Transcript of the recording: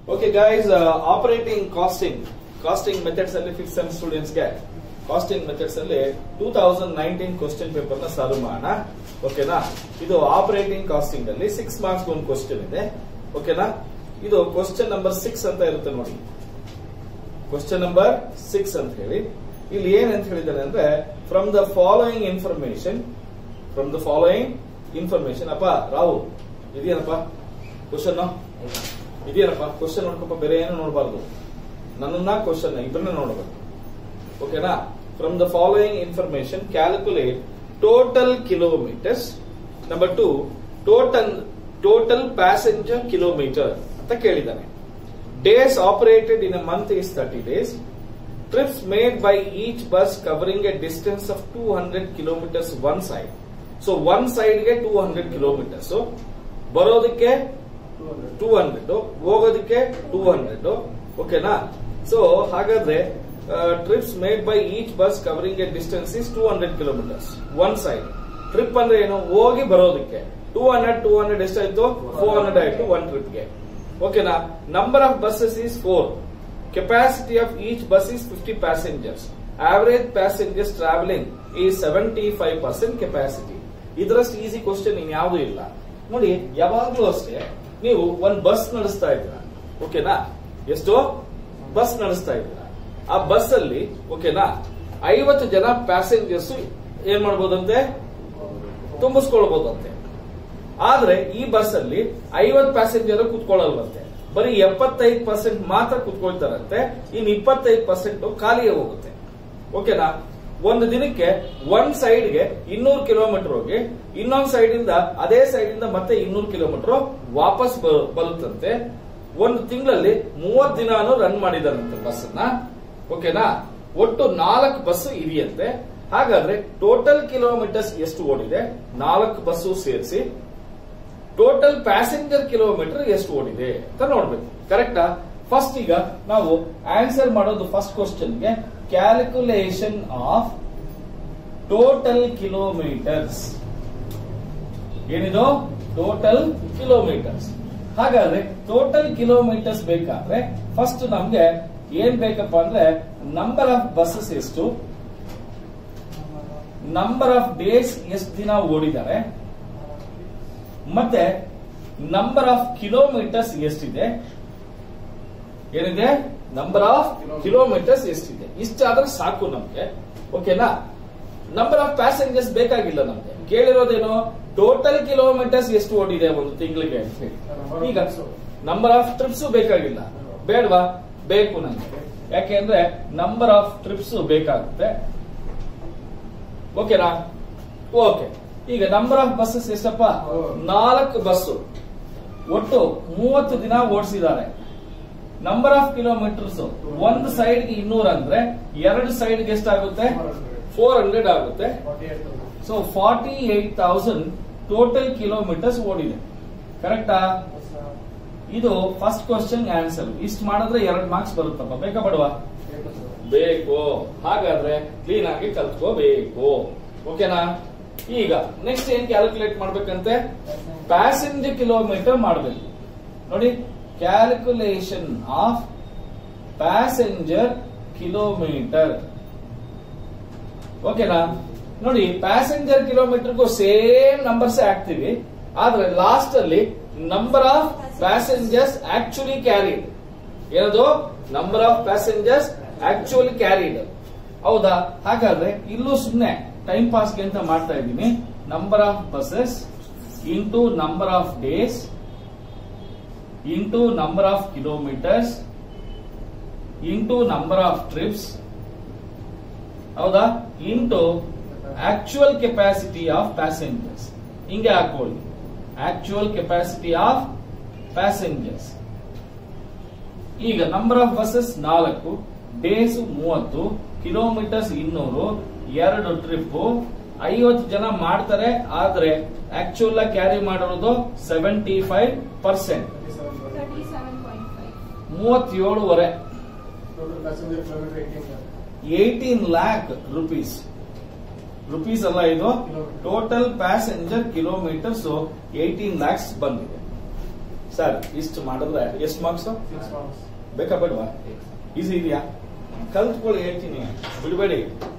okay guys operating costing costing methods ಅಲ್ಲಿ fifth sem students ಗೆ costing methods ಅಲ್ಲಿ two thousand nineteen question paper ನ solve ಮಾಡೋಣ ಓಕೆನಾ ಇದು ಆಪರೇಟಿಂಗ್ ಕಾಸ್ಟಿಂಗ್ ಅಲ್ಲಿ ಸಿಕ್ಸ್ ಮಾರ್ಕ್ಸ್ ಒಂದು ಕ್ವಶನ್ ಇದೆ ಓಕೆನಾ ಇದು ಕ್ವಶನ್ ನಂಬರ್ ಸಿಕ್ಸ್ ಅಂತ ಇರುತ್ತೆ ನೋಡಿ ಕ್ವಶನ್ ನಂಬರ್ ಸಿಕ್ಸ್ ಅಂತ ಹೇಳಿ ಇಲ್ಲಿ ಏನ್ ಅಂತ ಹೇಳಿದಾನೆ ಅಂದ್ರೆ from the following information from the following information ಅಪ್ಪ ರಾವು ಇದೆಯೇನಪ್ಪ ಕ್ವಶನ್ ಇದೆಯೇನಪ್ಪ ಕ್ವಶನ್ ನೋಡ್ಕೊಪ್ಪ ಬೇರೆ ಏನು ನೋಡಬಾರ್ದು ನನ್ನನ್ನ ಕ್ವಶನ್ ಇಬ್ಬರನ್ನ ನೋಡಬೇಕು ಓಕೆನಾ from the following information calculate total kilometres number two total total passenger kilometre ಅಂತ ಕೇಳಿದ್ದಾನೆ days operated in a month is thirty days trips made by each bus covering a distance of two hundred kilometres one side so one ಸೈಡ್ಗೆ two hundred kilometres ಬರೋದಕ್ಕೆ two hundred ಹೋಗೋದಕ್ಕೆ two hundred ಓಕೆನಾ so ಹಾಗಾದ್ರೆ trips made by each bus covering a distance is two hundred kilometres one side trip ಅಂದ್ರೆ ಏನು ಹೋಗಿ ಬರೋದಕ್ಕೆ two hundred two hundred ಎಷ್ಟಾಯ್ತು ಫೋರ್ ಹಂಡ್ರೆಡ್ ಆಯ್ತು ಒನ್ ಟ್ರಿಪ್ಗೆ ಓಕೆನಾ number of buses is four capacity of each bus is fifty passengers average passengers travelling ಈ seventy five percent capacity ಇದರಷ್ಟು ಈಸಿ ಕ್ವಶನ್ ಇನ್ಯಾವುದೂ ಇಲ್ಲ ನೋಡಿ ಯಾವಾಗ್ಲೂ ಅಷ್ಟೇ ನೀವು ಒಂದ್ ಬಸ್ ನಡೆಸ್ತಾ ಇದ್ದೀರಾ ಓಕೆನಾ ಎಷ್ಟೋ ಬಸ್ ನಡೆಸ್ತಾ ಇದ್ದೀರಾ ಆ ಬಸ್ ಅಲ್ಲಿ ಓಕೆನಾ ಐವತ್ತು ಜನ ಪ್ಯಾಸೆಂಜರ್ಸ್ ಏನ್ ಮಾಡ್ಬೋದಂತೆ ತುಂಬಿಸ್ಕೊಳ್ಬೋದಂತೆ ಆದ್ರೆ ಈ ಬಸ್ ಅಲ್ಲಿ ಐವತ್ ಪ್ಯಾಸೆಂಜರ್ ಕುತ್ಕೊಳ್ಳಲ್ವಂತೆ ಬರೀ ಎಪ್ಪತ್ತೈದು ಪರ್ಸೆಂಟ್ ಮಾತ್ರ ಕುತ್ಕೊಳ್ತಾರಂತೆ ಇನ್ ಇಪ್ಪತ್ತೈದು ಪರ್ಸೆಂಟ್ ಖಾಲಿಗೆ ಹೋಗುತ್ತೆ ಓಕೆನಾ ಒಂದು ದಿನಕ್ಕೆ ಒಂದ್ ಸೈಡ್ಗೆ ಇನ್ನೂರು ಕಿಲೋಮೀಟರ್ ಹೋಗಿ ಇನ್ನೊಂದ್ ಸೈಡ್ ಇಂದ ಅದೇ ಸೈಡ್ ಇಂದ ಮತ್ತೆ ಇನ್ನೂರು ಕಿಲೋಮೀಟರ್ ವಾಪಸ್ ಬ- ಬರುತ್ತಂತೆ ಒಂದು ತಿಂಗಳಲ್ಲಿ ಮೂವತ್ ದಿನಾನು ರನ್ ಮಾಡಿದಾರಂತೆ ಬಸ್ ಅನ್ನ ಓಕೆನಾ ಒಟ್ಟು ನಾಲ್ಕು ಬಸ್ ಇದೆಯಂತೆ ಹಾಗಾದ್ರೆ ಟೋಟಲ್ ಕಿಲೋಮೀಟರ್ಸ್ ಎಷ್ಟು ಓಡಿದೆ ನಾಲ್ಕು ಬಸ್ಸು ಸೇರಿಸಿ ಟೋಟಲ್ ಪ್ಯಾಸೆಂಜರ್ ಕಿಲೋಮೀಟರ್ ಎಷ್ಟು ಓಡಿದೆ ಅಂತ ನೋಡ್ಬೇಕು ಕರೆಕ್ಟಾ ಫಸ್ಟ್ ಈಗ ನಾವು ಆನ್ಸರ್ ಮಾಡೋದು ಫಸ್ಟ್ ಕ್ವಶನ್ಗೆ ಕ್ಯಾಲ್ಕುಲೇಷನ್ ಆಫ್ ಟೋಟಲ್ ಕಿಲೋಮೀಟರ್ಸ್ ಏನಿದು ಟೋಟಲ್ ಕಿಲೋಮೀಟರ್ಸ್ ಹಾಗಾದ್ರೆ ಟೋಟಲ್ ಕಿಲೋಮೀಟರ್ಸ್ ಬೇಕಾದ್ರೆ ಫಸ್ಟ್ ನಮ್ಗೆ ಏನ್ ಬೇಕಪ್ಪ ಅಂದ್ರೆ ನಂಬರ್ ಆಫ್ ಬಸ್ಸಸ್ ಎಷ್ಟು ನಂಬರ್ ಆಫ್ ಡೇಸ್ ಎಷ್ಟು ದಿನ ಓಡಿದ್ದಾರೆ ಮತ್ತೆ ನಂಬರ್ ಆಫ್ ಕಿಲೋಮೀಟರ್ಸ್ ಎಷ್ಟಿದೆ ಏನಿದೆ ನಂಬರ್ ಆಫ್ ಕಿಲೋಮೀಟರ್ಸ್ ಎಷ್ಟಿದೆ ಇಷ್ಟಾದ್ರೆ ಸಾಕು ನಮ್ಗೆ ಓಕೆನಾ ನಂಬರ್ ಆಫ್ ಪ್ಯಾಸೆಂಜರ್ಸ್ ಬೇಕಾಗಿಲ್ಲ ನಮ್ಗೆ ಕೇಳಿರೋದೇನು ಟೋಟಲ್ ಕಿಲೋಮೀಟರ್ಸ್ ಎಷ್ಟು ಓಡಿದೆ ಒಂದು ತಿಂಗಳಿಗೆ ಅಂತ ಹೇಳಿ ಈಗ ನಂಬರ್ ಆಫ್ ಟ್ರಿಪ್ಸ್ ಬೇಕಾಗಿಲ್ಲ ಬೇಡವಾ ಬೇಕು ನಂಗೆ ಯಾಕೆಂದ್ರೆ ನಂಬರ್ ಆಫ್ ಟ್ರಿಪ್ಸ್ ಬೇಕಾಗುತ್ತೆ ಓಕೆನಾ ಓಕೆ ಈಗ ನಂಬರ್ ಆಫ್ ಬಸ್ಸಸ್ ಎಷ್ಟಪ್ಪ ನಾಲ್ಕು ಬಸ್ಸು ಒಟ್ಟು ಮೂವತ್ತು ದಿನ ಓಡಿಸಿದ್ದಾರೆ ನಂಬರ್ ಆಫ್ ಕಿಲೋಮೀಟರ್ಸ್ ಒಂದು ಸೈಡ್ಗೆ ಇನ್ನೂರ ಅಂದ್ರೆ ಎರಡು ಸೈಡ್ಗೆ ಎಷ್ಟಾಗುತ್ತೆ ಫೋರ್ ಹಂಡ್ರೆಡ್ ಆಗುತ್ತೆ so forty eight thousand total kilometres ಓಡಿದೆ ಕರೆಕ್ಟಾ ಇದು ಫಸ್ಟ್ ಕ್ವಶನ್ ಆನ್ಸರ್ ಇಷ್ಟು ಮಾಡಿದ್ರೆ ಎರಡು ಮಾರ್ಕ್ಸ್ ಬರುತ್ತಪ್ಪ ಬೇಕಾ ಬಡವಾ ಬೇಕು ಹಾಗಾದ್ರೆ ಕ್ಲೀನ್ ಆಗಿ ಕಲ್ತ್ಕೋಬೇಕು ಓಕೆನಾ ಈಗ ನೆಕ್ಸ್ಟ್ ಏನ್ ಕ್ಯಾಲ್ಕುಲೇಟ್ ಮಾಡ್ಬೇಕಂತೆ ಪ್ಯಾಸೆಂಜರ್ ಕಿಲೋಮೀಟರ್ ಮಾಡಬೇಕು ನೋಡಿ ಕ್ಯಾಲ್ಕುಲೇಷನ್ ಆಫ್ ಪ್ಯಾಸೆಂಜರ್ ಕಿಲೋಮೀಟರ್ ಓಕೆನಾ ನೋಡಿ ಪ್ಯಾಸೆಂಜರ್ ಕಿಲೋಮೀಟರ್ಗೂ ಸೇಮ್ ನಂಬರ್ಸ್ ಹಾಕ್ತಿವಿ ಆದ್ರೆ ಲಾಸ್ಟ್ ಅಲ್ಲಿ number of passengers actually carried ಏನದು number of passengers actually carried ಹೌದಾ ಹಾಗಾದ್ರೆ ಇಲ್ಲೂ ಸುಮ್ನೆ ಟೈಮ್ ಪಾಸ್ಗೆ ಅಂತ ಮಾಡ್ತಾ ಇದ್ದೀನಿ number of buses into number of days into number of kilometres into number of trips ಹೌದಾ into actual capacity of passengers ಹಿಂಗೆ ಹಾಕೊಳ್ಳಿ ಆಕ್ಚುಯಲ್ ಕೆಪಾಸಿಟಿ ಆಫ್ ಪ್ಯಾಸೆಂಜರ್ಸ್ ಈಗ ನಂಬರ್ ಆಫ್ ಬಸ್ಸಸ್ ನಾಲ್ಕು ಡೇಸ್ ಮೂವತ್ತು ಕಿಲೋಮೀಟರ್ಸ್ ಇನ್ನೂರು ಎರಡು ಟ್ರಿಪ್ ಐವತ್ತು ಜನ ಮಾಡ್ತಾರೆ ಆದ್ರೆ ಆಕ್ಚುಯಲ್ ಕ್ಯಾರಿ ಮಾಡಿರೋದು ಸೆವೆಂಟಿ ಫೈವ್ ಪರ್ಸೆಂಟ್ ಮೂವತ್ತೇಳುವರೆ ಏಯ್ಟೀನ್ ಲ್ಯಾಕ್ ರುಪೀಸ್ ರುಪೀಸ್ ಅಲ್ಲ ಇದು total passenger kilometres eighteen lakhs ಬಂದಿದೆ ಸರ್ ಇಷ್ಟು ಮಾಡಿದ್ರೆ ಎಷ್ಟು ಮಾರ್ಕ್ಸ್ ಬೇಕಾ ಬೇಡವಾ ಈಸಿ ಇದೆಯಾ ಕಲ್ತ್ಕೊಳ್ಳಿ ಹೇಳ್ತೀನಿ ಬಿಡಬೇಡಿ